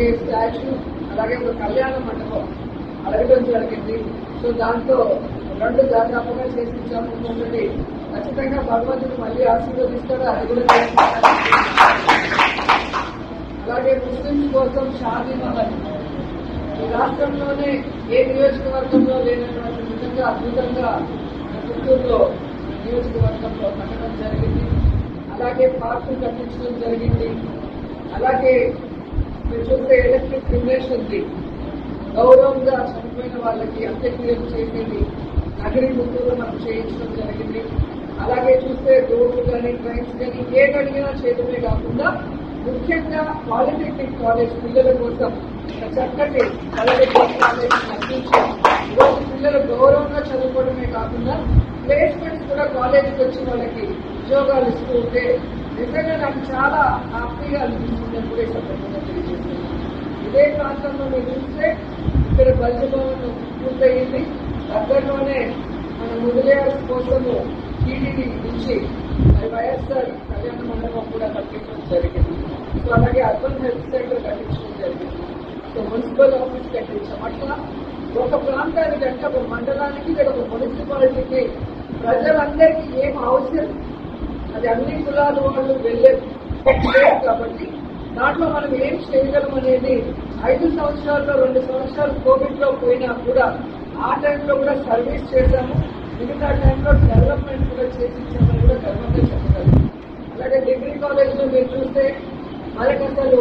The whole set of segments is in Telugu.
అలాగే స్టాచ్యూ అలాగే ఒక కళ్యాణ మండపం అడగడం జరిగింది సో దాంతో రెండు దాదాపుగా చేసి ఇచ్చాము ఇంకొకటి ఖచ్చితంగా భగవంతుడు మళ్ళీ ఆశీర్వదిస్తాడు అది కూడా చేసి అలాగే ముస్లింస్ కోసం షాదీ మహల్ ఈ రాష్ట్రంలోనే ఏ నియోజకవర్గంలో లేనటువంటి విధంగా అద్భుతంగా మన పుత్తూరులో నియోజకవర్గంలో కట్టడం జరిగింది అలాగే పార్కులు కట్టించడం జరిగింది అలాగే మీరు చూస్తే ఎలక్ట్రిక్ ఫినెష్ ఉంది గౌరవంగా చనిపోయిన వాళ్ళకి అంత్యక్రియలు చేసేది నగరి ముగ్గురు మనం చేయించడం జరిగింది అలాగే చూస్తే రోడ్లు కానీ ట్రైన్స్ కానీ ఏ అడిగినా చేయడమే కాకుండా ముఖ్యంగా పాలిటెక్నిక్ కాలేజ్ పిల్లల కోసం ఒక చక్కటి పాలిటెక్నిక్ కాలేజ్ అందించి ఈరోజు పిల్లలు గౌరవంగా చదువుకోవడమే కాకుండా ప్లేస్మెంట్స్ కూడా కాలేజీకి వచ్చిన వాళ్ళకి ఉద్యోగాలు ఇస్తూ ఉంటే నిజంగా నాకు చాలా హ్యాపీగా అనిపిస్తుంది అని కూడా ఈ సందర్భంగా తెలియజేస్తున్నాను ఇదే ప్రాంతంలో మీరు చూస్తే ఇక్కడ బల్జభవన్ పూర్తయింది దగ్గరలోనే మన ముదిలేయర్స్ కోసము టీడీపీ నుంచి మరి వైఎస్ఆర్ కళ్యాణ మండపం కూడా కట్టించడం జరిగింది సో అలాగే అర్బన్ హెల్త్ సెంటర్ కట్టించడం జరిగింది సో మున్సిపల్ ఆఫీస్ కట్టించాం అట్లా ఒక ప్రాంతానికి అంటే ఒక మండలానికి లేదా ఒక మున్సిపాలిటీకి ప్రజలందరికీ ఏం అవసరం అది అన్ని కులాల వాళ్ళు వెళ్ళే ప్లేస్ కాబట్టి దాంట్లో మనం ఏం చేయగలం అనేది ఐదు సంవత్సరాల్లో రెండు సంవత్సరాలు కోవిడ్ లో పోయినా కూడా ఆ టైంలో కూడా సర్వీస్ చేశాము మిగతా టైంలో డెవలప్మెంట్ కూడా చేసి ఇచ్చామని కూడా గర్వంగా చెప్పగలం అలాగే డిగ్రీ కాలేజ్ లో మీరు చూస్తే మనకి అసలు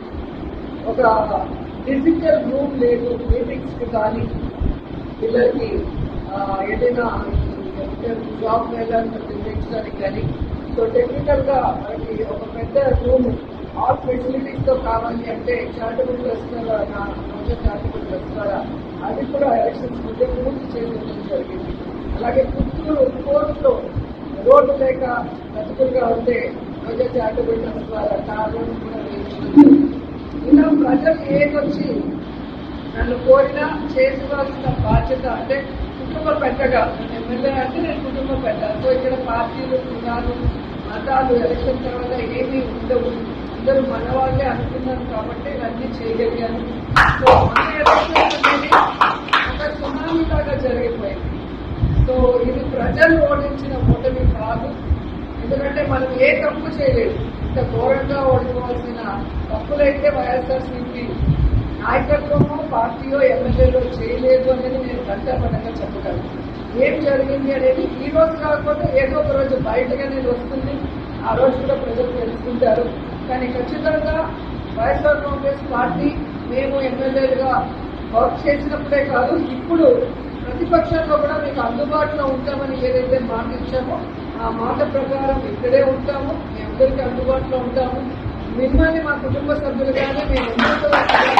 ఒక డిజిటల్ రూమ్ లేదు మీటింగ్స్ కి కానీ పిల్లలకి ఆ, ఏదైనా జాబ్ మేళాన్ని నిర్వహించడానికి కానీ సో టెక్నికల్ గా మనకి ఒక పెద్ద రూమ్ ఆల్ ఫెసిలిటీస్ తో కావాలి అంటే చారిటబుల్ ట్రస్ట్ ద్వారా చారిటబుల్ ట్రస్ట్ ద్వారా అది కూడా ఎలక్షన్స్ ముందే పూర్తి చేయడం జరిగింది అలాగే పుత్తూరు కోర్టులో రోడ్డు లేక బతుకులుగా ఉంటే రోజా చారిటబుల్ ట్రస్ట్ ద్వారా ఆ రోడ్డు కూడా వేయించడం జరిగింది. ఇలా ప్రజలు ఏదొచ్చి నన్ను కోరినా చేసుకోవాల్సిన బాధ్యత అంటే కుటుంబ పెద్దగా నేను ఎమ్మెల్యే అంటే నేను కుటుంబ పెద్ద సో ఇక్కడ పార్టీలు కులాలు మతాలు ఎలక్షన్ తర్వాత ఏమీ ఉండవు అందరూ మన వాళ్ళే అనుకున్నాను కాబట్టి ఇవన్నీ చేయగలిగాను సో మన ఎలక్షన్ అనేది ఒక సునామీ లాగా జరిగిపోయింది సో ఇది ప్రజలు ఓడించిన ఓటమి కాదు ఎందుకంటే మనం ఏ తప్పు చేయలేదు ఇంత ఘోరంగా ఓడిపోవాల్సిన తప్పులైతే వైఎస్ఆర్సీపీ నాయకత్వమో పార్టీయో ఎమ్మెల్యేలో చేయలేదు అనేది నేను గంటపడంగా చెప్పగలను ఏం జరిగింది అనేది ఈ రోజు కాకపోతే ఏదో ఒక రోజు బయటగా నేను వస్తుంది ఆ రోజు కూడా ప్రజలు తెలుసుకుంటారు కానీ ఖచ్చితంగా వైఎస్ఆర్ కాంగ్రెస్ పార్టీ మేము ఎమ్మెల్యేలుగా వర్క్ చేసినప్పుడే కాదు ఇప్పుడు ప్రతిపక్షంలో కూడా మీకు అందుబాటులో ఉంటామని ఏదైతే మాట ఇచ్చామో ఆ మాట ప్రకారం ఇక్కడే ఉంటాము మీ అందరికీ అందుబాటులో ఉంటాము మిమ్మల్ని మా కుటుంబ సభ్యులుగానే మేము ఎన్నో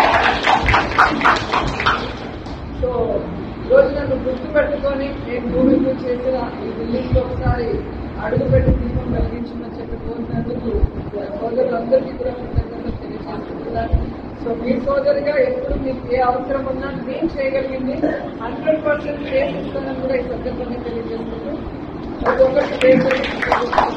సో ఈరోజు నన్ను గుర్తు పెట్టుకొని నేను భూమికి చేసిన ఈ బిల్డింగ్ లో ఒకసారి అడుగు పెట్టి దీపం కలిగించమని చెప్పి కోరినందుకు సోదరులందరికీ కూడా కృతజ్ఞతలు తెలియజేస్తున్నాను సో మీ సోదరిగా ఎప్పుడు మీకు ఏ అవసరం ఉన్నా నేను చేయగలిగింది హండ్రెడ్ పర్సెంట్ చేసిస్తానని కూడా ఈ సందర్భంగా తెలియజేస్తున్నాను ప్రతి ఒక్కరికి